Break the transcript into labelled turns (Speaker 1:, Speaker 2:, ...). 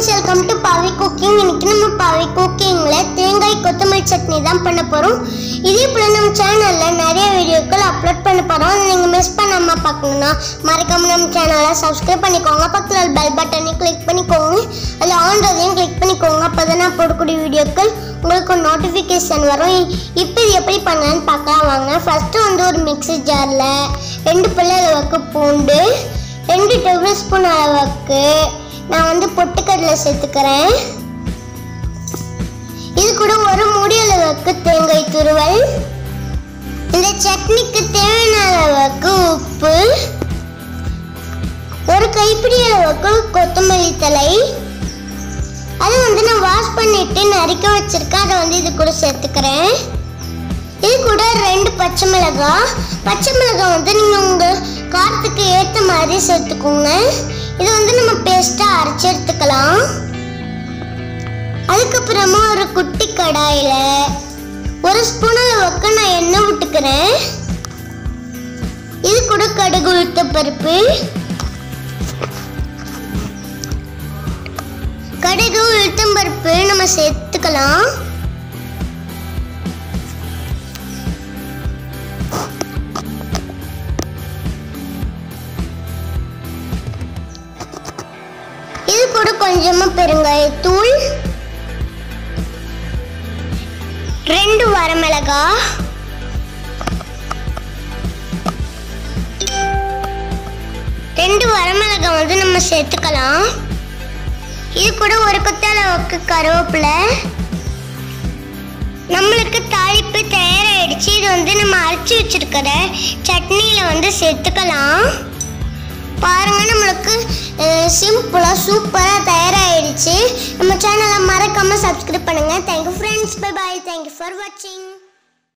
Speaker 1: friends welcome to Paavi cooking இன்னைக்கு நம்ம பாவி குக்கிங்கில் தேங்காய் கொத்தமல்லி சட்னி தான் பண்ண போகிறோம் இதே போல் நம்ம சேனலில் நிறைய வீடியோக்கள் அப்லோட் பண்ண போகிறோம் நீங்கள் மிஸ் பண்ணாமல் பார்க்கணுன்னா மறக்காம நம்ம சேனலை சப்ஸ்கிரைப் பண்ணிக்கோங்க பக்கத்தில் பெல் பட்டனை கிளிக் பண்ணிக்கோங்க அதில் ஆன்றதையும் கிளிக் பண்ணிக்கோங்க அப்போ தான் நான் போடக்கூடிய வீடியோக்கள் உங்களுக்கு நோட்டிஃபிகேஷன் வரும் இப்போ இது எப்படி பண்ணலான்னு பார்க்கலாம் வாங்க ஃபஸ்ட்டு வந்து ஒரு மிக்ஸி ஜாரில் ரெண்டு பிள்ளை அளவுக்கு பூண்டு ரெண்டு டேபிள் ஸ்பூன் அளவுக்கு நான் வந்து பொட்டுக்கடலை சேர்த்துக்கிறேன் இது கூட ஒரு மூடி அளவுக்கு தேங்காய் துருவல் இந்த சட்னிக்கு தேவையான அளவுக்கு உப்பு ஒரு கைப்பிடி அளவுக்கு கொத்தமல்லி தழை அது வந்து நான் வாஷ் பண்ணிட்டு நறுக்க வச்சிருக்கேன் அதை வந்து இது கூட சேர்த்துக்கிறேன் இது கூட ரெண்டு பச்சை மிளகாய் பச்சை மிளகாய் வந்து நீங்கள் உங்கள் காரத்துக்கு ஏற்ற மாதிரி சேர்த்துக்கோங்க இது வந்து நம்ம பேஸ்ட்டாக அரைச்சி எடுத்துக்கலாம் அதுக்கப்புறமா ஒரு குட்டி கடாயில் ஒரு ஸ்பூன் அளவுக்கு நான் எண்ணெய் விட்டுக்கிறேன் இது கூட கடுகு உளுத்த பருப்பு கடுகு உளுத்தம் பருப்பு நம்ம சேர்த்துக்கலாம் இது கூட கொஞ்சமா பெருங்காயத்தூள் ரெண்டு வரமிளகா ரெண்டு வரமிளகா வந்து நம்ம சேர்த்துக்கலாம் இது கூட ஒரு கொத்த அளவுக்கு கருவேப்பிலை நம்மளுக்கு தாளிப்பு தயாராகிடுச்சு இது வந்து நம்ம அரைச்சி வச்சிருக்கிற சட்னியில் வந்து சேர்த்துக்கலாம் பாருங்க நம்மளுக்கு சிம்பிளாக சூப்பராக தயாராகிடுச்சு நம்ம சேனலை மறக்காமல் சப்ஸ்கிரைப் பண்ணுங்கள் thank you friends bye bye thank you for வாட்சிங்